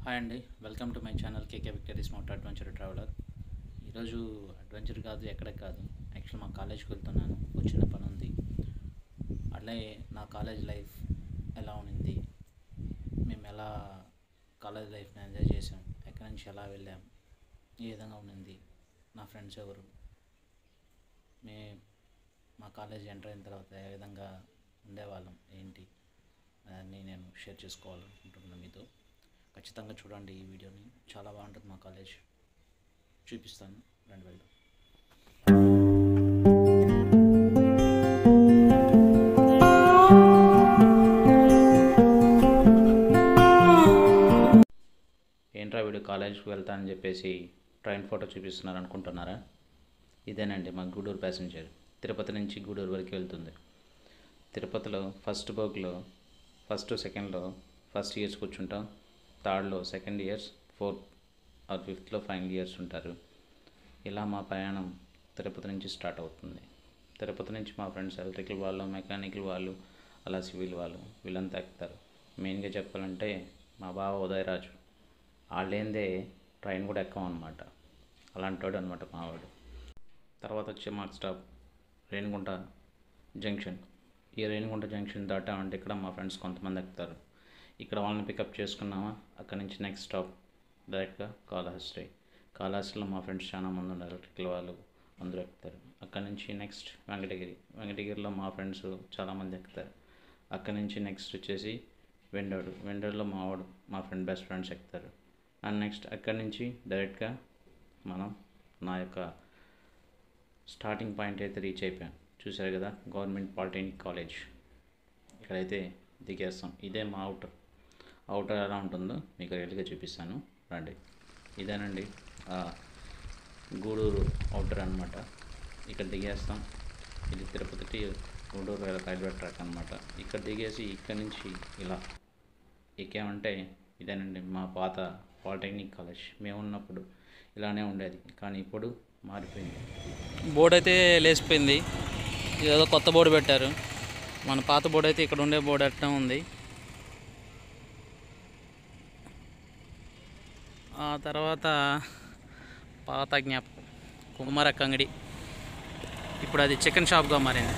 Hi అండి welcome to my channel KK victory smart adventure traveller ఈరోజు adventure కాదు ఎక్కడ కాదు యాక్చువల్ మా కాలేజ్కి వెళ్తున్నాను ఒక చిన్న పని ఉంది అట్లాగే నా కాలేజ్ లైఫ్ ఎలా ఉన్నింది మేము ఎలా కాలేజ్ లైఫ్ని ఎంజాయ్ చేసాం ఎక్కడి నుంచి ఎలా వెళ్ళాం ఏ విధంగా ఉన్నింది నా ఫ్రెండ్స్ ఎవరు మే మా కాలేజ్ ఎంటర్ అయిన తర్వాత ఏ విధంగా ఉండేవాళ్ళం ఏంటి అన్నీ నేను షేర్ చేసుకోవాలనుకుంటున్నాను మీతో ఖచ్చితంగా చూడండి ఈ వీడియోని చాలా బాగుంటుంది మా కాలేజ్ చూపిస్తాను రండి వెళ్దాం ఏంట్రా వీడు కాలేజ్కి వెళ్తానని చెప్పేసి ట్రైన్ ఫోటో చూపిస్తున్నారు అనుకుంటున్నారా ఇదేనండి మా గూడూరు ప్యాసింజర్ తిరుపతి నుంచి గూడూరు వరకు వెళ్తుంది తిరుపతిలో ఫస్ట్ బోగ్లో ఫస్ట్ సెకండ్లో ఫస్ట్ ఇయర్స్ కూర్చుంటాం థర్డ్లో సెకండ్ ఇయర్స్ ఫోర్త్ ఆర్ ఫిఫ్త్లో ఫైనల్ ఇయర్స్ ఉంటారు ఇలా మా ప్రయాణం తిరుపతి నుంచి స్టార్ట్ అవుతుంది తిరుపతి నుంచి మా ఫ్రెండ్స్ ఎలక్ట్రికల్ వాళ్ళు మెకానికల్ వాళ్ళు అలా సివిల్ వాళ్ళు వీళ్ళంతా ఎక్కుతారు మెయిన్గా చెప్పాలంటే మా బావ ఉదయరాజు వాళ్ళేందే ట్రైన్ కూడా ఎక్కం అనమాట అలాంటోడు అనమాట మావాడు తర్వాత వచ్చే మార్క్ స్టాప్ రేణిగుంట జంక్షన్ ఈ రేణిగుంట జంక్షన్ దాటామంటే ఇక్కడ మా ఫ్రెండ్స్ కొంతమంది ఎక్కుతారు ఇక్కడ వాళ్ళని పికప్ చేసుకున్నామా అక్కడ నుంచి నెక్స్ట్ స్టాప్ డైరెక్ట్గా కాళహస్తి కాళహస్తిలో మా ఫ్రెండ్స్ చాలా మంది ఉన్నారు ఎలక్ట్రికల్ వాళ్ళు అందరూ ఎక్కుతారు అక్కడ నుంచి నెక్స్ట్ వెంకటగిరి వెంకటగిరిలో మా ఫ్రెండ్స్ చాలామంది ఎక్కుతారు అక్కడ నుంచి నెక్స్ట్ వచ్చేసి వెండోడు వెండోడులో మావాడు మా ఫ్రెండ్ బెస్ట్ ఫ్రెండ్స్ ఎక్కుతారు అండ్ నెక్స్ట్ అక్కడి నుంచి డైరెక్ట్గా మనం నా యొక్క స్టార్టింగ్ పాయింట్ అయితే రీచ్ అయిపోయాం చూసారు కదా గవర్నమెంట్ పాలిటెక్నిక్ కాలేజ్ ఇక్కడైతే దిగేస్తాం ఇదే మా అవుటర్ అవుటర్ ఎలా ఉంటుందో మీకు రియల్గా చూపిస్తాను రండి ఇదేనండి ఆ గూడూరు అవుటర్ అనమాట ఇక్కడ దిగేస్తాం ఇది తిరుపతి గూడూరు రైల్వే ట్రాక్ అనమాట ఇక్కడ దిగేసి ఇక్కడ నుంచి ఇలా ఎక్కామంటే ఇదేనండి మా పాత పాలిటెక్నిక్ కాలేజ్ మేము ఉన్నప్పుడు ఇలానే ఉండేది కానీ ఇప్పుడు మారిపోయింది బోర్డు అయితే లేచిపోయింది ఏదో కొత్త బోర్డు పెట్టారు మన పాత బోర్డు అయితే ఇక్కడ ఉండే బోర్డు అట్లా ఉంది ఆ తర్వాత పాత జ్ఞాపకం కుమారక్క అంగడి ఇప్పుడు అది చికెన్ షాప్గా మారింది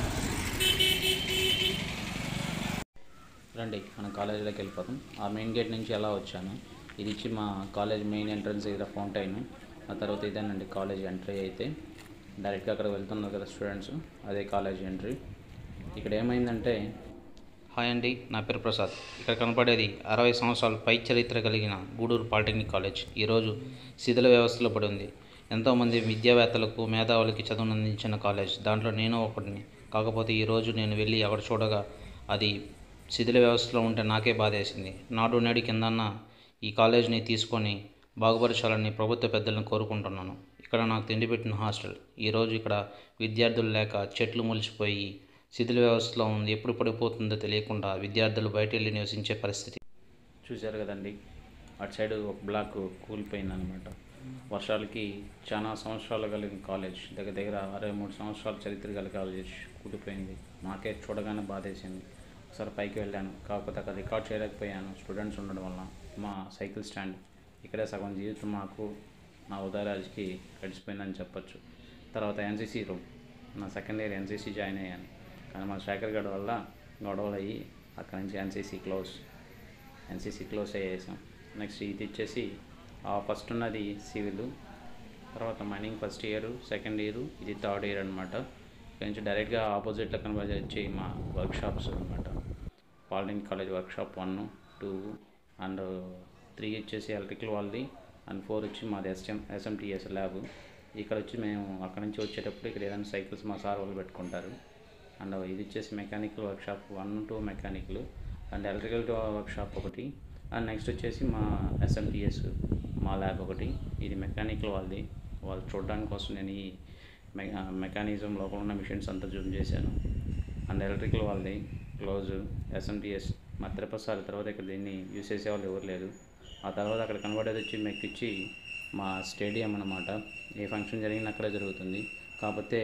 రండి మనం కాలేజీలోకి వెళ్ళిపోతాం ఆ మెయిన్ గేట్ నుంచి ఎలా వచ్చాను ఇది ఇచ్చి మా కాలేజ్ మెయిన్ ఎంట్రన్స్ దగ్గర ఫౌంటైన్ ఆ తర్వాత ఇదేనండి కాలేజ్ ఎంట్రీ అయితే డైరెక్ట్గా అక్కడ వెళ్తున్నారు కదా స్టూడెంట్స్ అదే కాలేజ్ ఎంట్రీ ఇక్కడ ఏమైందంటే హాయ్ అండి నా పేరు ప్రసాద్ ఇక్కడ కనపడేది అరవై సంవత్సరాల పై చరిత్ర కలిగిన గూడూరు పాలిటెక్నిక్ కాలేజ్ ఈరోజు శిథిల వ్యవస్థలో పడి ఉంది ఎంతోమంది విద్యావేత్తలకు మేధావులకి చదువును అందించిన కాలేజ్ దాంట్లో నేను ఒకటిని కాకపోతే ఈరోజు నేను వెళ్ళి అక్కడ చూడగా అది శిథిల వ్యవస్థలో ఉంటే నాకే బాధేసింది నాడు నేడు కిందన్న ఈ కాలేజ్ని తీసుకొని బాగుపరచాలని ప్రభుత్వ పెద్దలను కోరుకుంటున్నాను ఇక్కడ నాకు తిండి పెట్టిన హాస్టల్ ఈరోజు ఇక్కడ విద్యార్థులు లేక చెట్లు మొలిచిపోయి శిథిల వ్యవస్థలో ఉంది ఎప్పుడు పడిపోతుందో తెలియకుండా విద్యార్థులు బయట వెళ్ళి నివసించే పరిస్థితి చూశారు కదండి అటు సైడ్ ఒక బ్లాక్ కూలిపోయింది అనమాట వర్షాలకి చాలా సంవత్సరాలు కలిగిన కాలేజ్ దగ్గర దగ్గర అరవై మూడు సంవత్సరాల చరిత్ర గల కాలేజ్ కూలిపోయింది నాకే చూడగానే బాధేసింది ఒకసారి పైకి వెళ్ళాను కాకపోతే అక్కడ రికార్డ్ చేయలేకపోయాను స్టూడెంట్స్ ఉండడం వల్ల మా సైకిల్ స్టాండ్ ఇక్కడే సగం జీవితం మాకు నా ఉదయరాజ్కి గడిచిపోయిందని చెప్పొచ్చు తర్వాత ఎన్సీసీ రూమ్ నా సెకండ్ ఇయర్ ఎన్సీసీ జాయిన్ అయ్యాను కానీ మా శేఖర్ గడ్ వల్ల గొడవలు అయ్యి అక్కడి నుంచి ఎన్సీసీ క్లోజ్ ఎన్సీసీ క్లోజ్ అయ్యేసాం నెక్స్ట్ ఇది వచ్చేసి ఆ ఫస్ట్ ఉన్నది సివిల్ తర్వాత mining first year second year ఇది థర్డ్ ఇయర్ అనమాట ఇక్కడ నుంచి డైరెక్ట్గా ఆపోజిట్లో కనబడి వచ్చి మా వర్క్ షాప్స్ అనమాట polytechnic college workshop one two and three వచ్చేసి ఎలక్ట్రికల్ వాళ్ళది అండ్ ఫోర్ వచ్చి మాది ఎస్ఎం ఎస్ఎంటీఎస్ ల్యాబ్ ఇక్కడ వచ్చి మేము అక్కడ నుంచి వచ్చేటప్పుడు ఇక్కడ ఏదైనా సైకిల్స్ మా సార్ వాళ్ళు పెట్టుకుంటారు అండ్ ఇది వచ్చేసి mechanical workshop one two mechanical and electrical workshop ఒకటి అండ్ నెక్స్ట్ వచ్చేసి మా ఎస్ఎంటీఎస్ మా ల్యాబ్ ఒకటి ఇది మెకానికల్ వాళ్ళది వాళ్ళు చూడడానికి కోసం నేను ఈ మె మెకానిజం లోపల ఉన్న మిషన్స్ అంతా జూమ్ చేశాను అండ్ ఎలక్ట్రికల్ వాళ్ళది క్లోజ్ ఎస్ఎంటీఎస్ మా తిరుపతి సార్ తర్వాత ఇక్కడ దీన్ని యూస్ చేసే వాళ్ళు ఎవరు లేరు ఆ తర్వాత అక్కడ కనబడేది వచ్చి మెక్కిచ్చి మా స్టేడియం అన్నమాట ఏ ఫంక్షన్ జరిగినా అక్కడే జరుగుతుంది కాకపోతే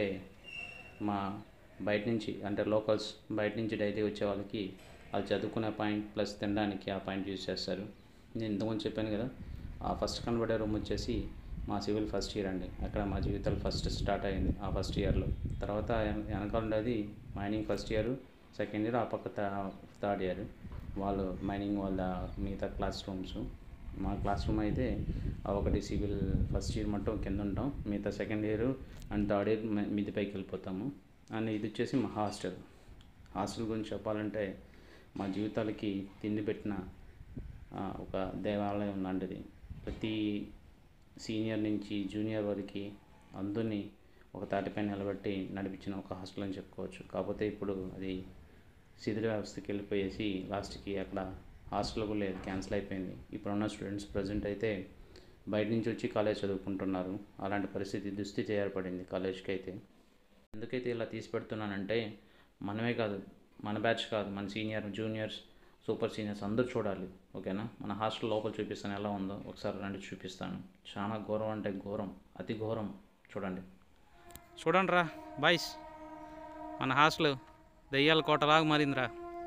మా బయట నుంచి అంటే లోకల్స్ బయట నుంచి డైలీ వచ్చే వాళ్ళకి వాళ్ళు చదువుకునే పాయింట్ ప్లస్ తినడానికి ఆ పాయింట్ యూజ్ చేస్తారు నేను ఇంతకుముందు చెప్పాను కదా ఆ ఫస్ట్ కనబడే రూమ్ వచ్చేసి మా సివిల్ ఫస్ట్ ఇయర్ అండి అక్కడ మా జీవితాలు ఫస్ట్ స్టార్ట్ అయింది ఆ ఫస్ట్ ఇయర్లో తర్వాత వెన- వెనకాల ఉండేది mining first year second year ఆ పక్క థర్డ్ ఇయర్ వాళ్ళు మైనింగ్ వాళ్ళ మిగతా క్లాస్ రూమ్స్ మా క్లాస్ రూమ్ అయితే ఆ ఒకటి సివిల్ ఫస్ట్ ఇయర్ మట్టం కింద ఉంటాం మిగతా second year and third year మిద్ది పైకి వెళ్ళిపోతాము అండ్ ఇది వచ్చేసి మా హాస్టల్ హాస్టల్ గురించి చెప్పాలంటే మా జీవితాలకి తిండి పెట్టిన ఆ, ఒక దేవాలయం లాంటిది ప్రతి సీనియర్ నుంచి జూనియర్ వరకు అందరినీ ఒక తాటిపై నిలబెట్టి నడిపించిన ఒక హాస్టల్ అని చెప్పుకోవచ్చు కాకపోతే ఇప్పుడు అది శిథిల వ్యవస్థకి వెళ్ళిపోయేసి లాస్ట్కి అక్కడ హాస్టల్ కూడా లేదు క్యాన్సిల్ అయిపోయింది ఇప్పుడున్న స్టూడెంట్స్ ప్రజెంట్ అయితే బయట నుంచి వచ్చి కాలేజ్ చదువుకుంటున్నారు అలాంటి పరిస్థితి దుస్థితి ఏర్పడింది కాలేజ్కి అయితే ఎందుకైతే ఇలా తీసి పెడుతున్నానంటే మనమే కాదు మన బ్యాచ్ కాదు మన సీనియర్ జూనియర్స్ సూపర్ సీనియర్స్ అందరూ చూడాలి ఓకేనా మన హాస్టల్ లోపల చూపిస్తాను ఎలా ఉందో ఒకసారి రండి చూపిస్తాను చాలా ఘోరం అంటే ఘోరం అతి ఘోరం చూడండి చూడండి రా బాయ్స్ మన హాస్టల్ దెయ్యాల కోటలాగా మారిందిరా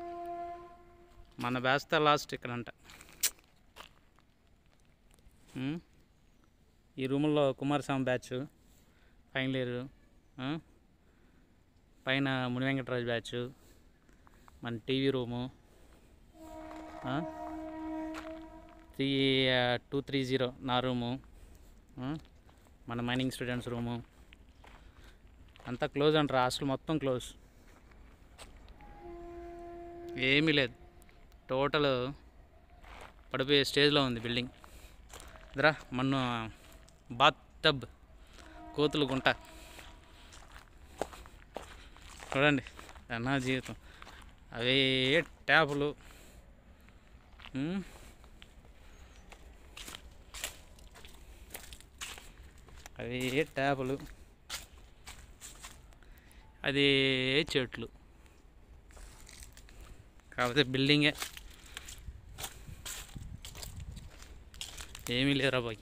మన బ్యాచ్తో లాస్ట్ ఇక్కడంట ఉమ్. ఈ రూముల్లో కుమారస్వామి బ్యాచ్ ఫైనల్ ఇయర్ ఆ? పైన ముని వెంకటరాజు బ్యాచ్ మన TV room three two three zero నా రూము ఆ? మన మైనింగ్ స్టూడెంట్స్ రూము అంతా క్లోజ్ అంటారు హాస్టల్ మొత్తం క్లోజ్ ఏమీ లేదు టోటల్ పడిపోయే స్టేజ్లో ఉంది బిల్డింగ్ ఇదరా మన్ను బాత్ టబ్ కోతులు గుంట చూడండి అన్నా జీవితం అవే ట్యాపులు ఉమ్. అవే ట్యాపులు అది చెట్లు కాకపోతే బిల్డింగే ఏమీ లేరా బాయ్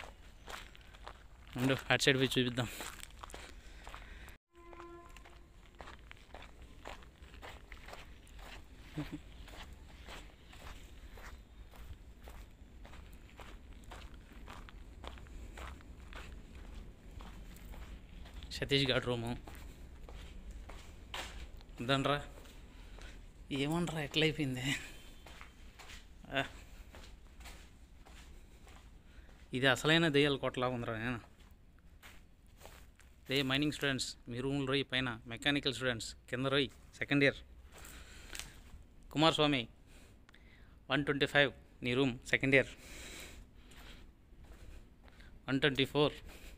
ఉండు అటు సైడ్ పోయి చూపిద్దాం సతీష్ గారి రూము దనరా ఏమనరా ఎట్లయిపోయింది ఆ. ఇది అసలైన దెయ్యాల కొట్టలా ఉందిరా నేను దే మైనింగ్ స్టూడెంట్స్ మీ రూమ్లో రోయి పైన మెకానికల్ స్టూడెంట్స్ కింద రోయి second year Kumaraswamy one twenty five నీ room second year one twenty four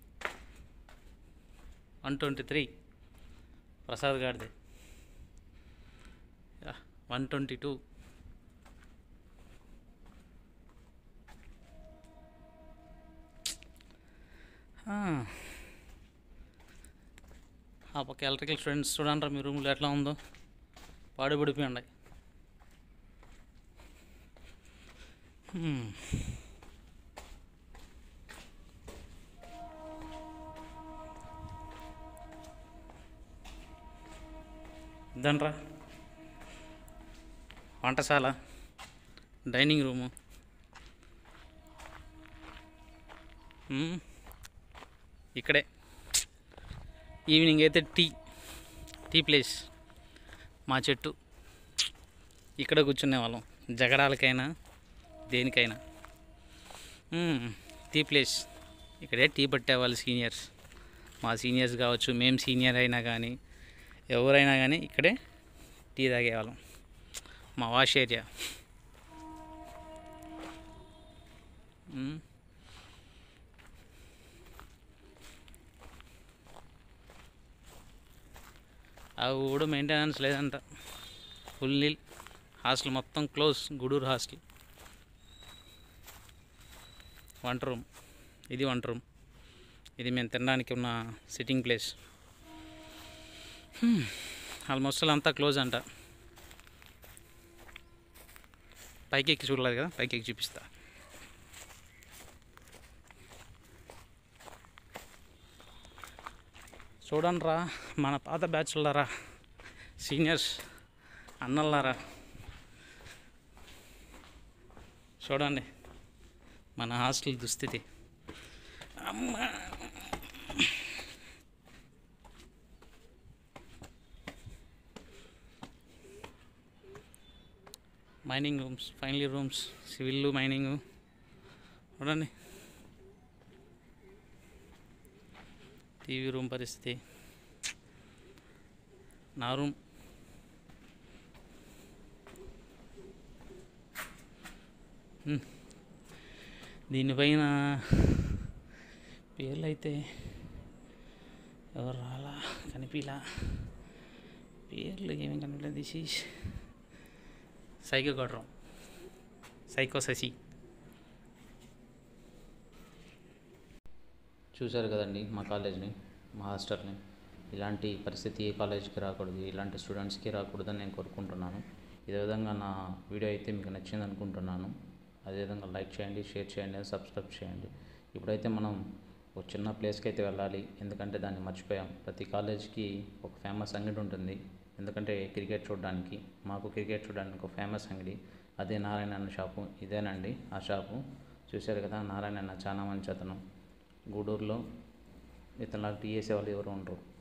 one twenty three Prasad గారిది వన్ ట్వంటీ టూ ఆ పక్క ఎలక్ట్రికల్ స్టూడెంట్స్ చూడండి మీ రూమ్లో ఎట్లా ఉందో పాడుపడిపోయండి ఇదంట్రా వంటశాల డైనింగ్ రూము మ్మ్. ఇక్కడే ఈవినింగ్ అయితే టీ టీ ప్లేస్ మా చెట్టు ఇక్కడ కూర్చునే వాళ్ళం జగడాలకైనా దేనికైనా మ్మ్. టీ ప్లేస్ ఇక్కడే టీ పట్టేవాళ్ళు సీనియర్స్ మా సీనియర్స్ కావచ్చు మేము సీనియర్ అయినా కానీ ఎవరైనా కానీ ఇక్కడే టీ తాగేవాళ్ళం మా వాష్ ఏరియా మ్మ్. ఆ ఊడు మెయింటెనెన్స్ లేదంట ఫుల్ నీల్ హాస్టల్ మొత్తం క్లోజ్ గూడూరు హాస్టల్ వంట రూమ్ ఇది వంట రూమ్ ఇది మేము తినడానికి ఉన్న సిట్టింగ్ ప్లేస్ ఆల్మోస్ట్ అంతా క్లోజ్ అంట పైకి ఎక్కి చూడలేదు కదా పైకి ఎక్కి చూపిస్తా చూడండి రా మన పాత బ్యాచ్లరా సీనియర్స్ అన్నల్లారా చూడండి మన హాస్టల్ దుస్థితి అమ్మా mining rooms final year rooms civil mining చూడండి టీవీ రూమ్ పరిస్థితి నా రూమ్ హ్మ్. దీనిపైన పేర్లు అయితే ఎవరు రాలా కనిపిలా పేర్లు ఏమీ కనిపించలేదు దిస్ ఈజ్ సైకో కొట్టడం సైకో శశి చూశారు కదండి మా కాలేజ్ని మా హాస్టల్ని ఇలాంటి పరిస్థితి ఏ కాలేజ్కి రాకూడదు ఇలాంటి స్టూడెంట్స్కి రాకూడదని నేను కోరుకుంటున్నాను ఇదే విధంగా నా వీడియో అయితే మీకు నచ్చింది అనుకుంటున్నాను అదేవిధంగా లైక్ చేయండి షేర్ చేయండి సబ్స్క్రైబ్ చేయండి ఇప్పుడైతే మనం ఒక చిన్న ప్లేస్కి అయితే వెళ్ళాలి ఎందుకంటే దాన్ని మర్చిపోయాం ప్రతి కాలేజ్కి ఒక ఫేమస్ అంగడి ఉంటుంది ఎందుకంటే క్రికెట్ చూడడానికి మాకు క్రికెట్ చూడడానికి ఒక ఫేమస్ అంగడి అదే నారాయణ అన్న షాపు ఇదేనండి ఆ షాపు చూశారు కదా నారాయణ అన్న చాలా మంచి అతను గూడూరులో ఇతనిలాగా టీ చేసే వాళ్ళు ఎవరు ఉండరు